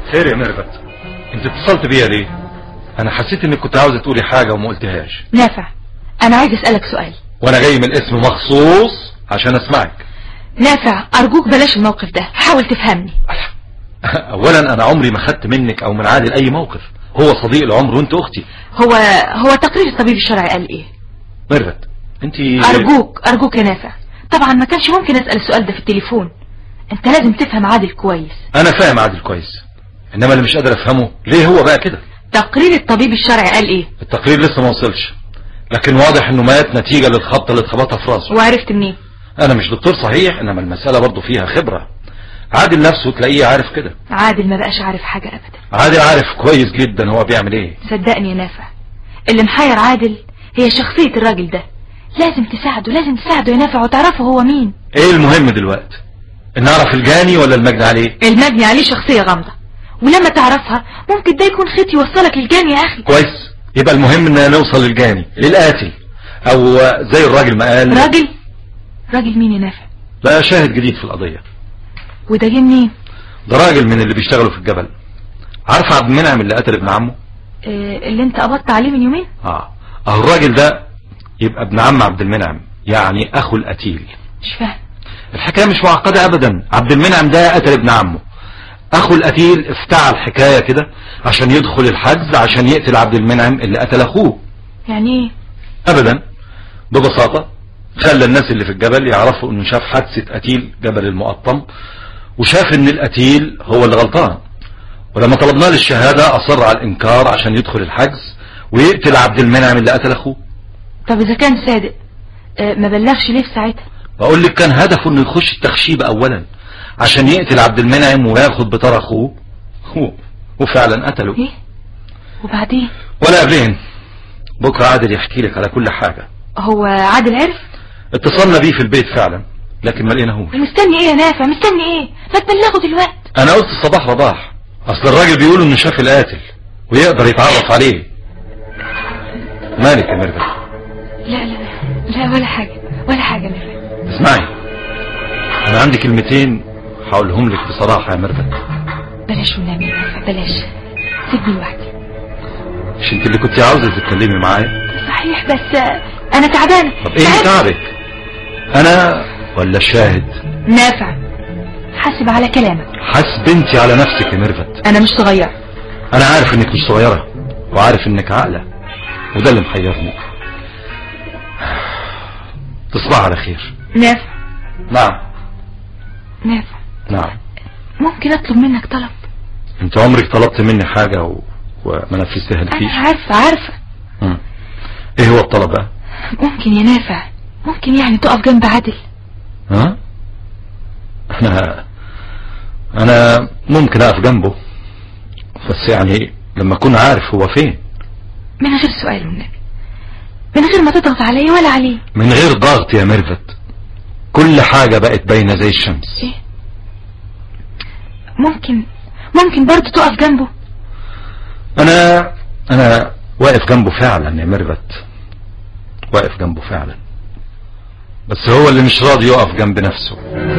خير يا ميرفت انت اتصلت بيا ليه انا حسيت انك كنت عاوزه تقولي حاجه وما قلتهاش نافع انا عايز اسألك سؤال وانا جاي من الاسم مخصوص عشان اسمعك نافع ارجوك بلاش الموقف ده حاول تفهمني اولا انا عمري ما خدت منك او من عادل اي موقف هو صديق العمر وانت اختي هو هو تقرير الطبيب الشرعي قال ايه ميرفت انت ارجوك ارجوك يا نافع طبعا ما كانش ممكن اسأل السؤال ده في التليفون انت لازم تفهم عادل كويس انا فاهم عادل كويس انما اللي مش قادر افهمه ليه هو بقى كده تقرير الطبيب الشرعي قال ايه التقرير لسه ما وصلش لكن واضح انه مات نتيجة للخبطة اللي اتخبطها في راسه وعرفت منين انا مش دكتور صحيح انما المسألة برضو فيها خبرة عادل نفسه تلاقيه عارف كده عادل ما بقاش عارف حاجة ابدا عادل عارف كويس جدا هو بيعمل ايه صدقني يا نافع اللي محير عادل هي شخصية الراجل ده لازم تساعده لازم تساعده يا نافع وتعرفه هو مين ايه المهم دلوقتي ان نعرف الجاني ولا المجني عليه المجني عليه شخصية غامضة ولما تعرفها ممكن ده يكون خيط يوصلك للجاني يا اخي كويس يبقى المهم ان نوصل للجاني للقاتل او زي الراجل ما قال راجل راجل مين يا نافع بقى شاهد جديد في القضية وده جه منين ده راجل من اللي بيشتغلوا في الجبل عارف عبد المنعم اللي قتل ابن عمه آه، اللي انت قبضت عليه من يومين اه اهو الراجل ده يبقى ابن عم عبد المنعم يعني اخو القتيل مش فاهم الحكاية مش معقدة ابدا عبد المنعم ده قتل ابن عمه اخو القتيل افتعل حكاية كده عشان يدخل الحجز عشان يقتل عبد المنعم اللي قتل اخوه يعني ايه ابدا ببساطة خلى الناس اللي في الجبل يعرفوا انه شاف حادثة قتيل جبل المقطم وشاف ان القتيل هو اللي غلطان ولما طلبناه للشهادة اصر على الانكار عشان يدخل الحجز ويقتل عبد المنعم اللي قتل اخوه طب اذا كان صادق آه، ما بلغش ليه في ساعتها بقول لك كان هدفه انه يخش التخشيب اولا عشان يقتل عبد المنعم وياخد بطار اخوه هو- وفعلا قتله ايه وبعدين ولا قبلين بكرة عادل يحكي لك على كل حاجة هو عادل عرف اتصلنا بيه في البيت فعلا لكن ما لقيناهوش مستني ايه يا نافع مستني ايه ما تبلغه دلوقتي انا قلت الصباح رباح اصل الراجل بيقول انه شاف القاتل ويقدر يتعرف عليه مالك يا ميرفت لا لا لا ولا حاجة ولا حاجة يا نافع اسمعي انا عندي كلمتين هقولهم لك بصراحة يا ميرفت بلاش والنبي يا نافع بلاش سيبني لوحدي مش انت اللي كنت عاوزة تتكلمي معايا صحيح بس آه، انا تعبانة طب ايه تعبت. تعبك انا ولا الشاهد نافع حاسب على كلامك حاسب انت على نفسك يا ميرفت انا مش صغير انا عارف انك مش صغيرة وعارف انك عاقلة وده اللي محيرني تصبح على خير نافع نعم نافع نعم ممكن اطلب منك طلب انت عمرك طلبت مني حاجة و... وما نفذتها انا لكيش عارفة عارفة مم. ايه هو الطلب بقى ممكن يا نافع ممكن يعني تقف جنب عادل ها انا انا ممكن اقف جنبه بس يعني لما اكون عارف هو فين من غير سؤال والنبي من غير ما تضغط عليه ولا عليه من غير ضغط يا ميرفت كل حاجة بقت باينة زي الشمس ايه ممكن ممكن برضه تقف جنبه انا انا واقف جنبه فعلا يا ميرفت واقف جنبه فعلا بس هو اللي مش راضي يقف جنب نفسه